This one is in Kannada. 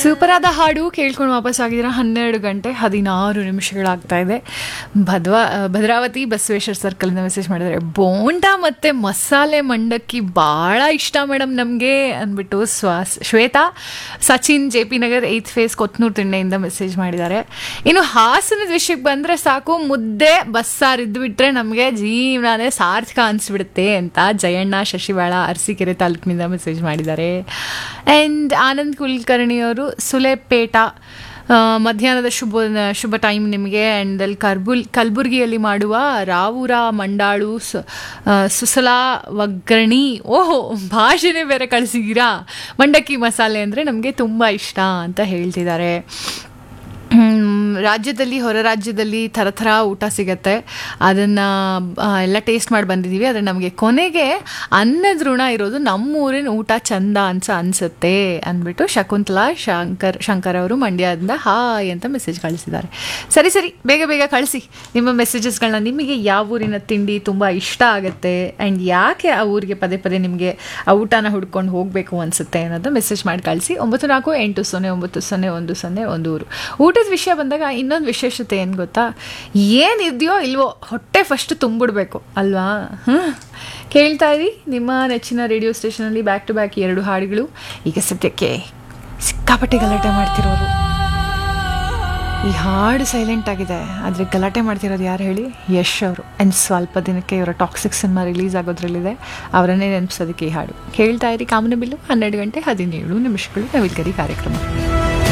ಸೂಪರ್ ಆದ ಹಾಡು ಕೇಳ್ಕೊಂಡು ವಾಪಸ್ ಆಗಿದ್ರೆ ಹನ್ನೆರಡು ಗಂಟೆ ಹದಿನಾರು ನಿಮಿಷಗಳಾಗ್ತಾ ಇದೆ ಭದ್ವಾ ಭದ್ರಾವತಿ ಬಸವೇಶ್ವರ ಸರ್ಕಲಿಂದ ಮೆಸೇಜ್ ಮಾಡಿದ್ದಾರೆ ಬೋಂಡ ಮತ್ತು ಮಸಾಲೆ ಮಂಡಕ್ಕಿ ಭಾಳ ಇಷ್ಟ ಮೇಡಮ್ ನಮಗೆ ಅಂದ್ಬಿಟ್ಟು ಸ್ವಾಸ್ Shweta Sachin J P Nagar eighth phase Kothnur ತಿಂಡೆಯಿಂದ ಮೆಸೇಜ್ ಮಾಡಿದ್ದಾರೆ ಇನ್ನು ಹಾಸನದ ವಿಷಯಕ್ಕೆ ಬಂದರೆ ಸಾಕು ಮುದ್ದೆ ಬಸ್ಸಾರು ಇದ್ದುಬಿಟ್ರೆ ನಮಗೆ ಜೀವನನೇ ಸಾರ್ಥಕ ಅನಿಸ್ಬಿಡುತ್ತೆ ಅಂತ ಜಯಣ್ಣ ಶಶಿವಾಳ ಅರಸೀಕೆರೆ ತಾಲೂಕಿನಿಂದ ಮೆಸೇಜ್ ಮಾಡಿದ್ದಾರೆ ಆ್ಯಂಡ್ ಆನಂದ್ ಕುಲಕರ್ಣಿಯವರು ಸುಲೆಪೇಟ ಆ, ಮಧ್ಯಾಹ್ನದ ಶುಭ ಶುಭ ಟೈಮ್ ನಿಮಗೆ ಆ್ಯಂಡ್ ಅಲ್ಲಿ ಕರ್ಬುಲ್ ಕಲಬುರಗಿಯಲ್ಲಿ ಮಾಡುವ ರಾವುರ ಮಂಡಾಳು ಸು ಆ, ಸುಸಲಾ ಒಗ್ಗರಣಿ ಓಹೋ ಭಾಷೆನೇ ಬೇರೆ ಕಳಿಸಿದ್ದೀರಾ ಮಂಡಕ್ಕಿ ಮಸಾಲೆ ಅಂದರೆ ನಮಗೆ ತುಂಬ ಇಷ್ಟ ಅಂತ ಹೇಳ್ತಿದ್ದಾರೆ ಹ್ಮ್, ರಾಜ್ಯದಲ್ಲಿ ಹೊರ ರಾಜ್ಯದಲ್ಲಿ ಥರ ಥರ ಊಟ ಸಿಗತ್ತೆ ಅದನ್ನು ಎಲ್ಲ ಟೇಸ್ಟ್ ಮಾಡಿ ಬಂದಿದ್ದೀವಿ ಆದರೆ ನಮಗೆ ಕೊನೆಗೆ ಅನ್ನದ ಋಣ ಇರೋದು ನಮ್ಮೂರಿನ ಊಟ ಚಂದ ಅನ್ಸ ಅನಿಸುತ್ತೆ ಅಂದ್ಬಿಟ್ಟು ಶಕುಂತಲಾ ಶಂಕರ್ ಶಂಕರ್ ಅವರು ಮಂಡ್ಯದಿಂದ ಹಾಯ್ ಅಂತ ಮೆಸೇಜ್ ಕಳಿಸಿದ್ದಾರೆ ಸರಿ ಸರಿ ಬೇಗ ಬೇಗ ಕಳಿಸಿ ನಿಮ್ಮ ಮೆಸೇಜಸ್ಗಳನ್ನ ನಿಮಗೆ ಯಾವ ಊರಿನ ತಿಂಡಿ ತುಂಬ ಇಷ್ಟ ಆಗುತ್ತೆ ಆ್ಯಂಡ್ ಯಾಕೆ ಆ ಊರಿಗೆ ಪದೇ ಪದೇ ನಿಮಗೆ ಆ ಊಟನ ಹುಡ್ಕೊಂಡು ಹೋಗಬೇಕು ಅನಿಸುತ್ತೆ ಅನ್ನೋದು ಮೆಸೇಜ್ ಮಾಡಿ ಕಳಿಸಿ ಒಂಬತ್ತು ನಾಲ್ಕು ಎಂಟು ಸೊನ್ನೆ ಒಂಬತ್ತು ಸೊನ್ನೆ ಒಂದು ಸೊನ್ನೆ ಒಂದು ಊರು ಊಟದ ವಿಷಯ ಬಂದಾಗ ಇನ್ನೊಂದು ವಿಶೇಷತೆ ಏನು ಗೊತ್ತಾ ಏನಿದೆಯೋ ಇಲ್ವೋ ಹೊಟ್ಟೆ ಫಸ್ಟ್ ತುಂಬಿಡ್ಬೇಕು ಅಲ್ವಾ ಹ್ಮ್. ಕೇಳ್ತಾ ಇರಿ ನಿಮ್ಮ ನೆಚ್ಚಿನ ರೇಡಿಯೋ ಸ್ಟೇಷನಲ್ಲಿ ಬ್ಯಾಕ್ ಟು ಬ್ಯಾಕ್ ಎರಡು ಹಾಡುಗಳು ಈಗ ಸದ್ಯಕ್ಕೆ ಸಿಕ್ಕಾಪಟ್ಟೆ ಗಲಾಟೆ ಮಾಡ್ತಿರೋರು ಈ ಹಾಡು ಸೈಲೆಂಟ್ ಆಗಿದೆ ಆದರೆ ಗಲಾಟೆ ಮಾಡ್ತಿರೋದು ಯಾರು ಹೇಳಿ ಯಶ್ ಅವರು ಆ್ಯಂಡ್ ಸ್ವಲ್ಪ ದಿನಕ್ಕೆ ಇವರ ಟಾಕ್ಸಿಕ್ ಸಿನಿಮಾ ರಿಲೀಸ್ ಆಗೋದ್ರಲ್ಲಿದೆ ಅವರನ್ನೇ ನೆನಪಿಸೋದಕ್ಕೆ ಈ ಹಾಡು ಕೇಳ್ತಾ ಇರಿ ಕಾಮನಬಿಲ್ಲು ಹನ್ನೆರಡು ಗಂಟೆ ಹದಿನೇಳು ನಿಮಿಷಗಳು ನವಿಲ್ಗರಿ ಕಾರ್ಯಕ್ರಮ